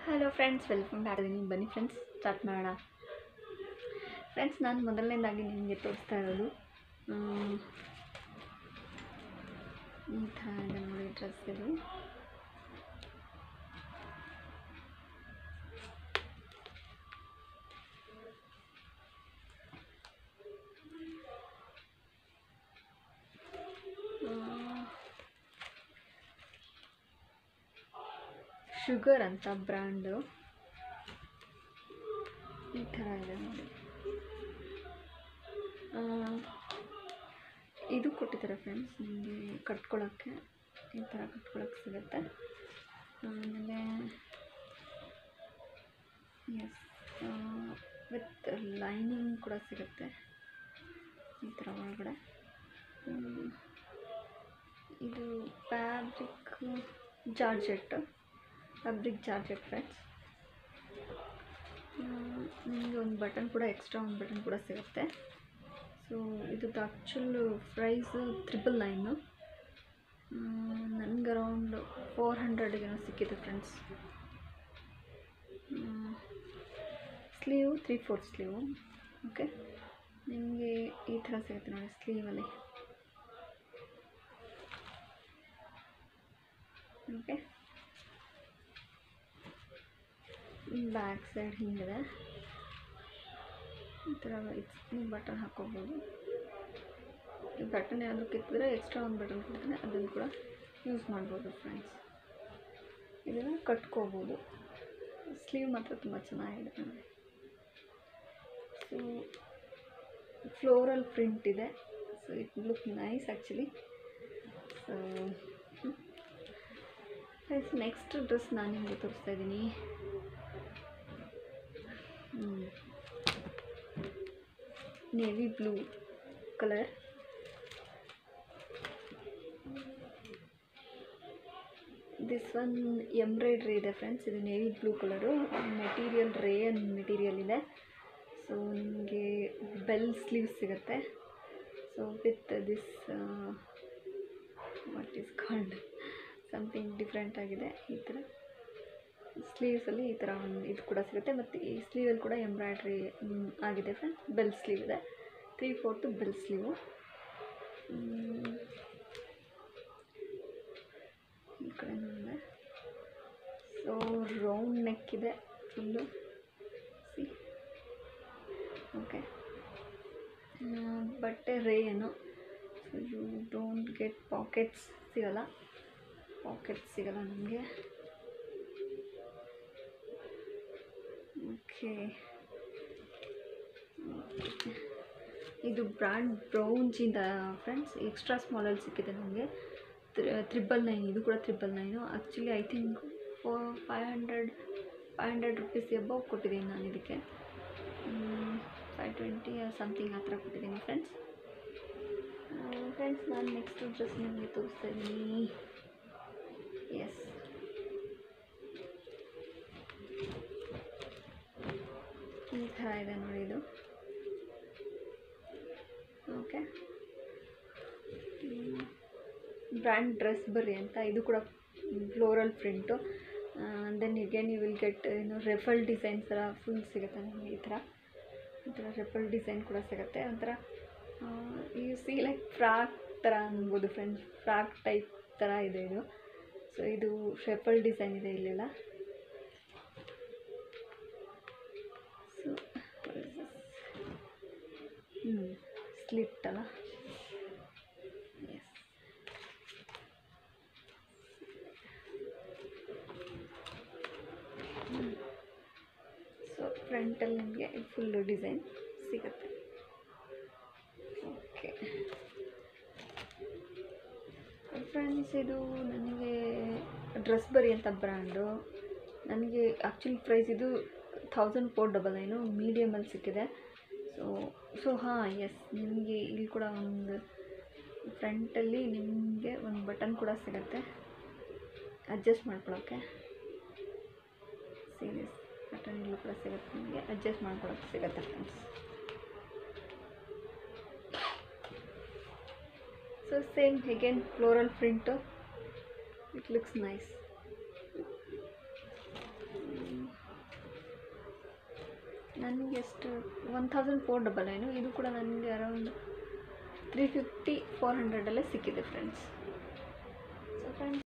Hello friends welcome back ಇದೀನಿ ಬನ್ನಿ friends start ಮಾಡೋಣ ಫ್ರೆಂಡ್ಸ್ ನಾನು ಮೊದಲನೇದಾಗಿ ನಿಮಗೆ ತೋರಿಸ್ತಾ ಇರೋದು ಆಮ್, ಈ ಥರ ಇದೆ ನೋಡಿ ಡ್ರೆಸ್ ಇದು ಶುಗರ್ ಅಂತ ಬ್ರ್ಯಾಂಡು ಈ ಥರ ಇದೆ ನೋಡಿ ಆ, ಇದು ಕೊಟ್ಟಿದ್ದಾರೆ ಫ್ರೆಂಡ್ಸ್ ನಿಮಗೆ ಕಟ್ಕೊಳ್ಳೋಕ್ಕೆ ಈ ಥರ ಕಟ್ಕೊಳ್ಳೋಕ್ಕೆ ಸಿಗುತ್ತೆ ಆಮೇಲೆ ಎಸ್ ವಿತ್ ಲೈನಿಂಗ್ ಕೂಡ ಸಿಗುತ್ತೆ ಈ ಥರ ಒಳಗಡೆ ಹ್ಮ್. ಇದು fabric georgette fabric georgette friends ನಿಮಗೆ ಒಂದು ಬಟನ್ ಕೂಡ ಎಕ್ಸ್ಟ್ರಾ ಒಂದು ಬಟನ್ ಕೂಡ ಸಿಗುತ್ತೆ ಸೊ ಇದ್ರದ್ದು ಆ್ಯಕ್ಚುಲ್ ಪ್ರೈಸು ತ್ರಿಬಲ್ ನೈನು ನನಗೆ ಅರೌಂಡ್ ಫೋರ್ ಹಂಡ್ರೆಡ್ಗೇನೋ ಸಿಕ್ಕಿದೆ friends sleeve three fourth sleeve okay ನಿಮಗೆ ಈ ಥರ ಸಿಗುತ್ತೆ ನೋಡಿ ಸ್ಲೀವಲ್ಲಿ ಓಕೆ ಬ್ಯಾಕ್ ಸೈಡ್ ಹಿಂಗಿದೆ ಈ ಥರ ನೀವು ಬಟನ್ ಹಾಕ್ಕೋಬೋದು ಈ ಬಟನ್ ಏನಾದರೂ ಕಿತ್ತಿದ್ರೆ ಎಕ್ಸ್ಟ್ರಾ ಒಂದು ಬಟನ್ ಕೊಡ್ತಾನೆ ಅದನ್ನು ಕೂಡ ಯೂಸ್ ಮಾಡ್ಬೋದು ಫ್ರೆಂಡ್ಸ್ ಇದನ್ನು ಕಟ್ಕೋಬೋದು ಸ್ಲೀವ್ ಮಾತ್ರ ತುಂಬ ಚೆನ್ನಾಗಿದೆ ನೋಡಿ ಸೊ ಫ್ಲೋರಲ್ ಪ್ರಿಂಟ್ ಇದೆ so it look nice actually so next dress ನಾನು ನಿಮಗೆ ತೋರಿಸ್ತಾ ಇದ್ದೀನಿ navy blue colour this one embroidery ಇದೆ ಫ್ರೆಂಡ್ಸ್ ಇದು navy blue colour material rayon material ಇದೆ ಸೊ ನಿಮಗೆ ಬೆಲ್ ಸ್ಲೀವ್ಸ್ ಸಿಗುತ್ತೆ so with this what is called something different ಆಗಿದೆ ಈ ಥರ ಸ್ಲೀವ್ಸಲ್ಲಿ ಈ ಥರ ಒಂದು ಇದು ಕೂಡ ಸಿಗುತ್ತೆ ಮತ್ತು ಈ ಸ್ಲೀವಲ್ಲಿ ಕೂಡ ಎಂಬ್ರಾಯ್ಡ್ರಿ ಆಗಿದೆ ಫ್ರೆಂಡ್ಸ್ ಬೆಲ್ ಸ್ಲೀವ್ ಇದೆ ತ್ರೀ ಫೋರ್ತು ಬೆಲ್ ಸ್ಲೀವು ಈ ಕಡೆ ಇದೆ ಸೊ ರೌಂಡ್ ನೆಕ್ ಇದೆ ಫುಲ್ಲು ಸಿ ಓಕೆ ಬಟ್ಟೆ rayon so you don't get pockets ಸಿಗಲ್ಲ ಪಾಕೆಟ್ಸ್ ಸಿಗಲ್ಲ ನಮಗೆ ಓಕೆ ಇದು ಬ್ರ್ಯಾಂಡ್ ಬ್ರೌನ್ಜಿಂದ ಫ್ರೆಂಡ್ಸ್ ಎಕ್ಸ್ಟ್ರಾ ಸ್ಮಾಲಲ್ಲಿ ಸಿಕ್ಕಿದೆ ನನಗೆ ತ್ರಿಬಲ್ ನೈನ್ ಇದು ಕೂಡ triple nine actually I think four five hundred five hundred rupees above ಕೊಟ್ಟಿದ್ದೀನಿ ನಾನು ಇದಕ್ಕೆ ಫೈವ್ ಟ್ವೆಂಟಿ ಸಮಥಿಂಗ್ ಆ ಥರ ಕೊಟ್ಟಿದ್ದೀನಿ ಫ್ರೆಂಡ್ಸ್ ಫ್ರೆಂಡ್ಸ್ ನಾನು ನೆಕ್ಸ್ಟ್ ಡ್ರೆಸ್ ನಿಮಗೆ ತೋರಿಸ್ತಾ ಇದ್ದೀನಿ ಎಸ್ ಈ ಥರ ಇದೆ ನೋಡಿ ಇದು ಓಕೆ ಬ್ರ್ಯಾಂಡ್ ಡ್ರೆಸ್ ಬರ್ರಿ ಅಂತ ಇದು ಕೂಡ floral print then again you will get ಏನು ರೆಫಲ್ ಡಿಸೈನ್ ಥರ ಫುಲ್ ಸಿಗುತ್ತೆ ನಿಮಗೆ ಈ ಥರ ಈ ಥರ ರೆಫಲ್ ಡಿಸೈನ್ ಕೂಡ ಸಿಗುತ್ತೆ ಒಂಥರ ಯು ಸಿ ಲೈಕ್ ಫ್ರಾಕ್ ಥರ ಅನ್ಬೋದು ಫ್ರೆಂಡ್ಸ್ ಫ್ರಾಕ್ ಟೈಪ್ ಥರ ಇದೆ ಇದು ಸೊ ಇದು ರೆಫಲ್ ಡಿಸೈನ್ ಇದೆ ಇಲ್ಲೆಲ್ಲ ಸೊ ಹ್ಞೂ ಸ್ಲಿಟ್ ಅಲ್ಲ ಎಸ್ ಸೊ ಫ್ರಂಟಲ್ಲಿ ನಿಮಗೆ ಫುಲ್ಲು ಡಿಸೈನ್ ಸಿಗುತ್ತೆ ಓಕೆ ಫ್ರೆಂಡ್ಸ್ ಇದು ನನಗೆ ಡ್ರೆಸ್ ಬರಿ ಅಂತ ಬ್ರ್ಯಾಂಡು ನನಗೆ ಆ್ಯಕ್ಚುಲಿ ಪ್ರೈಸ್ ಇದು ಥೌಸಂಡ್ ಫೋರ್ ಡಬಲ್ ನೈನು ಮೀಡಿಯಮಲ್ಲಿ ಸಿಕ್ಕಿದೆ ಸೊ ಸೊ ಹಾಂ ಎಸ್ ನಿಮಗೆ ಇಲ್ಲಿ ಕೂಡ ಒಂದು ಫ್ರಂಟಲ್ಲಿ ನಿಮಗೆ ಒಂದು ಬಟನ್ ಕೂಡ ಸಿಗುತ್ತೆ ಅಡ್ಜಸ್ಟ್ ಮಾಡ್ಕೊಳ್ಳೋಕ್ಕೆ ಸೀರಿಯಸ್ ಬಟನ್ ಇಲ್ಲೂ ಕೂಡ ಸಿಗುತ್ತೆ ನಿಮಗೆ ಅಡ್ಜಸ್ಟ್ ಮಾಡ್ಕೊಳ್ಳೋಕ್ಕೆ ಸಿಗುತ್ತೆ friends so same again floral print it looks nice ನನಗೆ ಎಷ್ಟು one thousand four double nine ಇದು ಕೂಡ ನನಗೆ ಅರೌಂಡ್ ತ್ರೀ ಫಿಫ್ಟಿ ಫೋರ್ ಹಂಡ್ರೆಡಲ್ಲೇ ಸಿಕ್ಕಿದೆ ಫ್ರೆಂಡ್ಸ್ ಸೊ ಫ್ರೆಂಡ್ಸ್